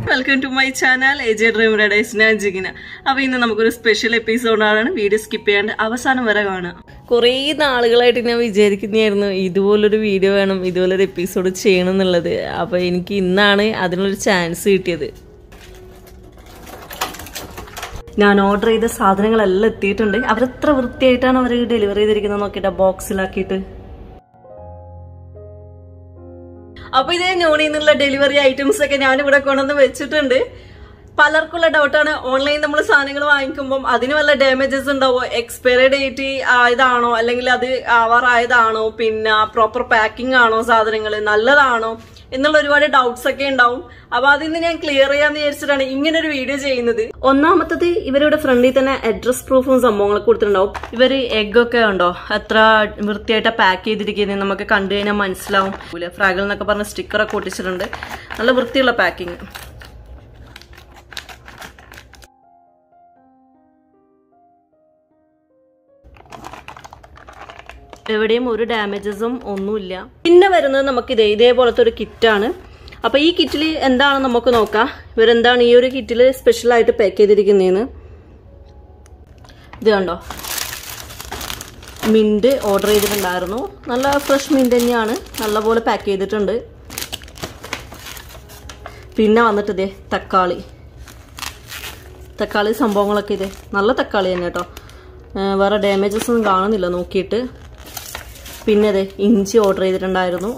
welcome to my channel A J dream റെഡൈസ് ഞാൻ ജിഗിന അപ്പൊ ഇന്ന് നമുക്കൊരു സ്പെഷ്യൽ എപ്പിസോഡാണ് വീഡിയോ സ്കിപ്പ് ചെയ്യാണ്ട് അവസാനം വരെ കാണാം കുറേ നാളുകളായിട്ട് ഞാൻ വിചാരിക്കുന്നതായിരുന്നു ഇതുപോലൊരു വീഡിയോ വേണം ഇതുപോലൊരു എപ്പിസോഡ് ചെയ്യണം എന്നുള്ളത് അപ്പൊ എനിക്ക് ഇന്നാണ് അതിനൊരു ചാൻസ് കിട്ടിയത് ഞാൻ ഓർഡർ ചെയ്ത സാധനങ്ങളെല്ലാം എത്തിയിട്ടുണ്ട് അവരെത്ര വൃത്തിയായിട്ടാണ് അവർ ഡെലിവറി ചെയ്തിരിക്കുന്നത് നോക്കിയിട്ട് ബോക്സിലാക്കിയിട്ട് അപ്പൊ ഇതേ ഞോണിൽ നിന്നുള്ള ഡെലിവറി ഐറ്റംസ് ഒക്കെ ഞാൻ ഇവിടെ കൊണ്ടുവന്ന് വെച്ചിട്ടുണ്ട് പലർക്കുള്ള ഡൗട്ടാണ് ഓൺലൈൻ നമ്മൾ സാധനങ്ങൾ വാങ്ങിക്കുമ്പോൾ അതിന് വല്ല ഡാമേജസ് ഉണ്ടാവോ എക്സ്പയറി ഡേറ്റ് ആയതാണോ അല്ലെങ്കിൽ അത് ആവാറായതാണോ പിന്നെ പ്രോപ്പർ പാക്കിംഗ് ആണോ സാധനങ്ങൾ നല്ലതാണോ എന്നുള്ള ഒരുപാട് ഡൗട്ട്സ് ഒക്കെ ഉണ്ടാവും അപ്പൊ അതിന്ന് ഞാൻ ക്ലിയർ ചെയ്യാന്ന് വിചാരിച്ചിട്ടാണ് ഇങ്ങനെ ഒരു വീഡിയോ ചെയ്യുന്നത് ഒന്നാമത്തത് ഇവരുടെ ഫ്രണ്ടിൽ തന്നെ അഡ്രസ് പ്രൂഫും സംഭവങ്ങളൊക്കെ കൊടുത്തിട്ടുണ്ടാവും ഇവര് എഗ് ഒക്കെ ഉണ്ടോ എത്ര വൃത്തിയായിട്ട് പാക്ക് ചെയ്തിരിക്കുന്നത് നമുക്ക് കണ്ടു കഴിഞ്ഞാൽ മനസ്സിലാവും ഫ്രാഗിൾ എന്നൊക്കെ പറഞ്ഞ സ്റ്റിക്കറൊക്കെ ഒട്ടിച്ചിട്ടുണ്ട് നല്ല വൃത്തിയുള്ള പാക്കിങ് എവിടെയും ഒരു ഡാമേജസും ഒന്നുമില്ല പിന്നെ വരുന്നത് നമുക്ക് ഇതേ ഇതേപോലത്തെ ഒരു കിറ്റാണ് അപ്പൊ ഈ കിറ്റിൽ എന്താണ് നമുക്ക് നോക്കാം ഇവരെന്താണ് ഈ ഒരു കിറ്റിൽ സ്പെഷ്യൽ ആയിട്ട് പാക്ക് ചെയ്തിരിക്കുന്നതെന്ന് ഇത് കണ്ടോ മിന്റ് ഓർഡർ ചെയ്തിട്ടുണ്ടായിരുന്നു നല്ല ഫ്രഷ് മിന്റ് തന്നെയാണ് നല്ലപോലെ പാക്ക് ചെയ്തിട്ടുണ്ട് പിന്നെ വന്നിട്ട് ഇതേ തക്കാളി തക്കാളി സംഭവങ്ങളൊക്കെ ഇതേ നല്ല തക്കാളി തന്നെ കേട്ടോ വേറെ ഡാമേജസ് ഒന്നും കാണുന്നില്ല നോക്കിയിട്ട് പിന്നെ അതെ ഇഞ്ചി ഓർഡർ ചെയ്തിട്ടുണ്ടായിരുന്നു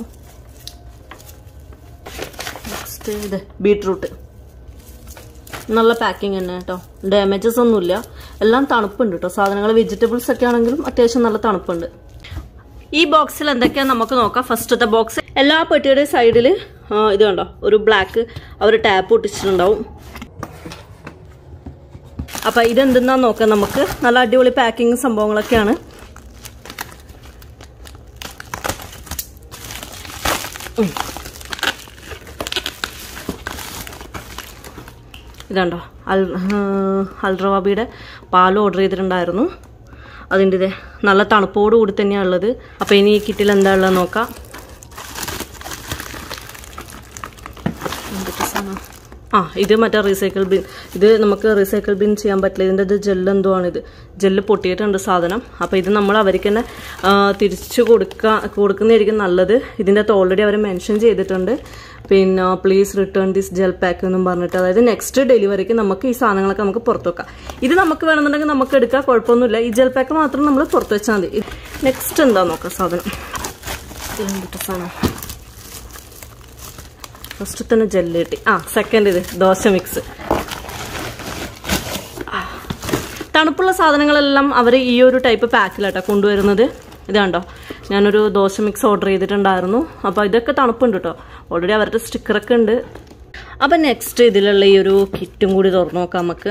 നെക്സ്റ്റ് ഇത് ബീട്രൂട്ട് നല്ല പാക്കിംഗ് തന്നെ കേട്ടോ ഡാമേജസ് ഒന്നുമില്ല എല്ലാം തണുപ്പുണ്ട് കേട്ടോ സാധനങ്ങൾ വെജിറ്റബിൾസ് ഒക്കെ ആണെങ്കിലും അത്യാവശ്യം നല്ല തണുപ്പുണ്ട് ഈ ബോക്സിൽ എന്തൊക്കെയാണ് നമുക്ക് നോക്കാം ഫസ്റ്റത്തെ ബോക്സ് എല്ലാ പെട്ടിയുടെ സൈഡിൽ ഇത് കണ്ടോ ഒരു ബ്ലാക്ക് അവർ ടാപ്പ് ഒട്ടിച്ചിട്ടുണ്ടാവും അപ്പം ഇതെന്തെന്നാന്ന് നോക്കാം നമുക്ക് നല്ല അടിപൊളി പാക്കിങ് സംഭവങ്ങളൊക്കെയാണ് ഇതുണ്ടോ അൽ അൽറവാബിയുടെ പാൽ ഓർഡർ ചെയ്തിട്ടുണ്ടായിരുന്നു അതിൻ്റെ ഇത് നല്ല തണുപ്പോട് കൂടി തന്നെയാണ് ഉള്ളത് അപ്പോൾ ഇനി ഈ കിറ്റിൽ എന്താ ഉള്ളത് നോക്കാം ആ ഇത് മറ്റേ റീസൈക്കിൾ ബിൻ ഇത് നമുക്ക് റീസൈക്കിൾ ബിൻ ചെയ്യാൻ പറ്റില്ല ഇതിൻ്റെ ഇത് ജെല്ല് എന്തോ ആണിത് ജെല്ല് പൊട്ടിയിട്ടുണ്ട് സാധനം അപ്പോൾ ഇത് നമ്മൾ അവർക്ക് തന്നെ തിരിച്ചു കൊടുക്കുക കൊടുക്കുന്നതായിരിക്കും നല്ലത് ഇതിൻ്റെ അകത്ത് ഓൾറെഡി അവർ മെൻഷൻ ചെയ്തിട്ടുണ്ട് പിന്നെ please return this gel pack എന്നും പറഞ്ഞിട്ട് അതായത് നെക്സ്റ്റ് ഡെലിവറിക്ക് നമുക്ക് ഈ സാധനങ്ങളൊക്കെ നമുക്ക് പുറത്തു വെക്കാം ഇത് നമുക്ക് വേണമെന്നുണ്ടെങ്കിൽ നമുക്ക് എടുക്കാം കുഴപ്പമൊന്നുമില്ല ഈ ജെൽ പാക്ക് മാത്രം നമ്മൾ പുറത്ത് വെച്ചാൽ മതി നെക്സ്റ്റ് എന്താ നോക്കാം സാധനം എന്തിട്ട് സാധനം ഫസ്റ്റ് തന്നെ ജെല്ല് കിട്ടി ആ സെക്കൻഡ് ഇത് ദോശ മിക്സ് തണുപ്പുള്ള സാധനങ്ങളെല്ലാം അവർ ഈ ഒരു ടൈപ്പ് പാക്കിലാട്ടോ കൊണ്ടുവരുന്നത് ഇത് കണ്ടോ ഞാനൊരു ദോശ മിക്സ് ഓർഡർ ചെയ്തിട്ടുണ്ടായിരുന്നു അപ്പോൾ ഇതൊക്കെ തണുപ്പുണ്ട് കേട്ടോ ഓൾറെഡി അവരുടെ സ്റ്റിക്കറൊക്കെ ഉണ്ട് അപ്പം നെക്സ്റ്റ് ഇതിലുള്ള ഈ ഒരു കിറ്റും കൂടി തുറന്നു നോക്കാം നമുക്ക്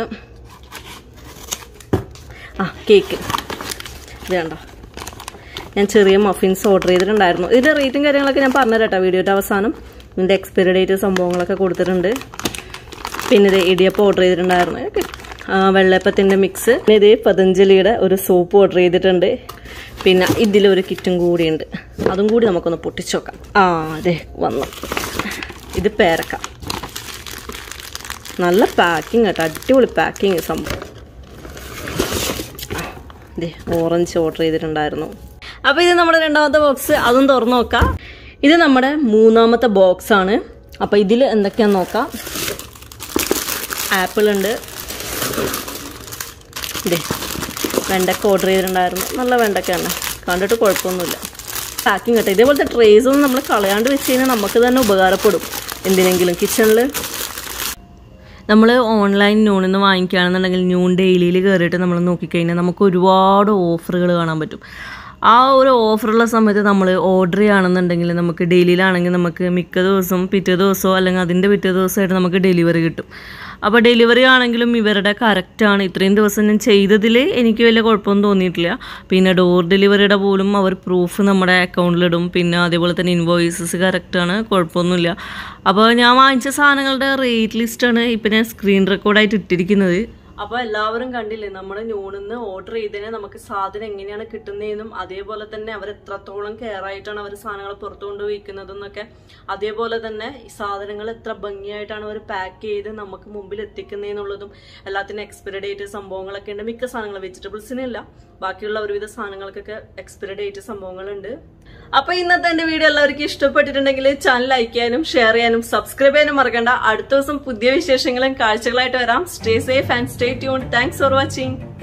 ആ കേക്ക് ഇത് കണ്ടോ ഞാൻ ചെറിയ മഫിൻസ് ഓർഡർ ചെയ്തിട്ടുണ്ടായിരുന്നു ഇതിൻ്റെ റേറ്റും കാര്യങ്ങളൊക്കെ ഞാൻ പറഞ്ഞുതരാം വീഡിയോയുടെ അവസാനം ഇതിൻ്റെ എക്സ്പയറി ഡേറ്റ് സംഭവങ്ങളൊക്കെ കൊടുത്തിട്ടുണ്ട് പിന്നെ ഇത് ഇടിയപ്പം ഓർഡർ ചെയ്തിട്ടുണ്ടായിരുന്നു വെള്ളയപ്പത്തിൻ്റെ മിക്സ് പിന്നെ ഇത് പതഞ്ജലിയുടെ ഒരു സോപ്പ് ഓർഡർ ചെയ്തിട്ടുണ്ട് പിന്നെ ഇതിലൊരു കിറ്റും കൂടിയുണ്ട് അതും കൂടി നമുക്കൊന്ന് പൊട്ടിച്ചു നോക്കാം ആ അതെ വന്നു ഇത് പേരക്ക നല്ല പാക്കിങ് കേട്ടോ അടിപൊളി പാക്കിങ് സംഭവം ഇതേ ഓറഞ്ച് ഓർഡർ ചെയ്തിട്ടുണ്ടായിരുന്നു അപ്പോൾ ഇത് നമ്മുടെ രണ്ടാമത്തെ ബോക്സ് അതും തുറന്നു നോക്കാം ഇത് നമ്മുടെ മൂന്നാമത്തെ ബോക്സ് ആണ് അപ്പോൾ ഇതിൽ എന്തൊക്കെയാന്ന് നോക്കാം ആപ്പിൾ ഉണ്ട് ഇതേ വെണ്ടക്ക ഓർഡർ ചെയ്തിട്ടുണ്ടായിരുന്നു നല്ല വെണ്ടക്ക തന്നെ കണ്ടിട്ട് കുഴപ്പമൊന്നുമില്ല പാക്കിങ് കേട്ടോ ഇതേപോലത്തെ ട്രേസ് ഒന്നും നമ്മൾ കളയാണ്ട് വെച്ച് കഴിഞ്ഞാൽ നമുക്ക് തന്നെ ഉപകാരപ്പെടും എന്തിനെങ്കിലും കിച്ചണിൽ നമ്മൾ ഓൺലൈൻ ന്യൂണിൽ നിന്ന് വാങ്ങിക്കുകയാണെന്നുണ്ടെങ്കിൽ ന്യൂൺ ഡെയിലിയിൽ കയറിയിട്ട് നമ്മൾ നോക്കിക്കഴിഞ്ഞാൽ നമുക്ക് ഒരുപാട് ഓഫറുകൾ കാണാൻ പറ്റും ആ ഒരു ഓഫറുള്ള സമയത്ത് നമ്മൾ ഓർഡർ ചെയ്യുകയാണെന്നുണ്ടെങ്കിൽ നമുക്ക് ഡെയിലിയിലാണെങ്കിൽ നമുക്ക് മിക്ക ദിവസവും പിറ്റേ ദിവസമോ അല്ലെങ്കിൽ അതിൻ്റെ പിറ്റേ ദിവസമായിട്ട് നമുക്ക് ഡെലിവറി കിട്ടും അപ്പോൾ ഡെലിവറി ആണെങ്കിലും ഇവരുടെ കറക്റ്റാണ് ഇത്രയും ദിവസം ഞാൻ ചെയ്തതിൽ എനിക്ക് വലിയ കുഴപ്പമൊന്നും തോന്നിയിട്ടില്ല പിന്നെ ഡോർ ഡെലിവറിയുടെ പോലും അവർ പ്രൂഫ് നമ്മുടെ അക്കൗണ്ടിലിടും പിന്നെ അതേപോലെ തന്നെ ഇൻവോയ്സസ് കറക്റ്റാണ് കുഴപ്പമൊന്നുമില്ല അപ്പോൾ ഞാൻ വാങ്ങിച്ച സാധനങ്ങളുടെ റേറ്റ് ലിസ്റ്റാണ് ഇപ്പം ഞാൻ സ്ക്രീൻ റെക്കോർഡായിട്ട് ഇട്ടിരിക്കുന്നത് അപ്പൊ എല്ലാവരും കണ്ടില്ലേ നമ്മൾ ന്യൂണിന്ന് ഓർഡർ ചെയ്തതിന് നമുക്ക് സാധനം എങ്ങനെയാണ് കിട്ടുന്നതെന്നും അതേപോലെ തന്നെ അവർ എത്രത്തോളം കെയർ ആയിട്ടാണ് അവർ സാധനങ്ങൾ പുറത്തു കൊണ്ട് വയ്ക്കുന്നതെന്നൊക്കെ അതേപോലെ തന്നെ ഈ സാധനങ്ങൾ എത്ര ഭംഗിയായിട്ടാണ് അവർ പാക്ക് ചെയ്ത് നമുക്ക് മുമ്പിൽ എത്തിക്കുന്നതെന്നുള്ളതും എല്ലാത്തിനും എക്സ്പയറി ഡേറ്റ് സംഭവങ്ങളൊക്കെ ഉണ്ട് മിക്ക സാധനങ്ങൾ വെജിറ്റബിൾസിനില്ല ബാക്കിയുള്ള ഒരുവിധ സാധനങ്ങൾക്കൊക്കെ എക്സ്പയറി ഡേറ്റ് സംഭവങ്ങളുണ്ട് അപ്പൊ ഇന്നത്തെ എന്റെ വീഡിയോ എല്ലാവർക്കും ഇഷ്ടപ്പെട്ടിട്ടുണ്ടെങ്കിൽ ചാനൽ ലൈക്ക് ചെയ്യാനും ഷെയർ ചെയ്യാനും സബ്സ്ക്രൈബ് ചെയ്യാനും മറക്കണ്ട അടുത്ത ദിവസം പുതിയ വിശേഷങ്ങളും കാഴ്ചകളായിട്ട് വരാം stay safe and stay tune thanks for watching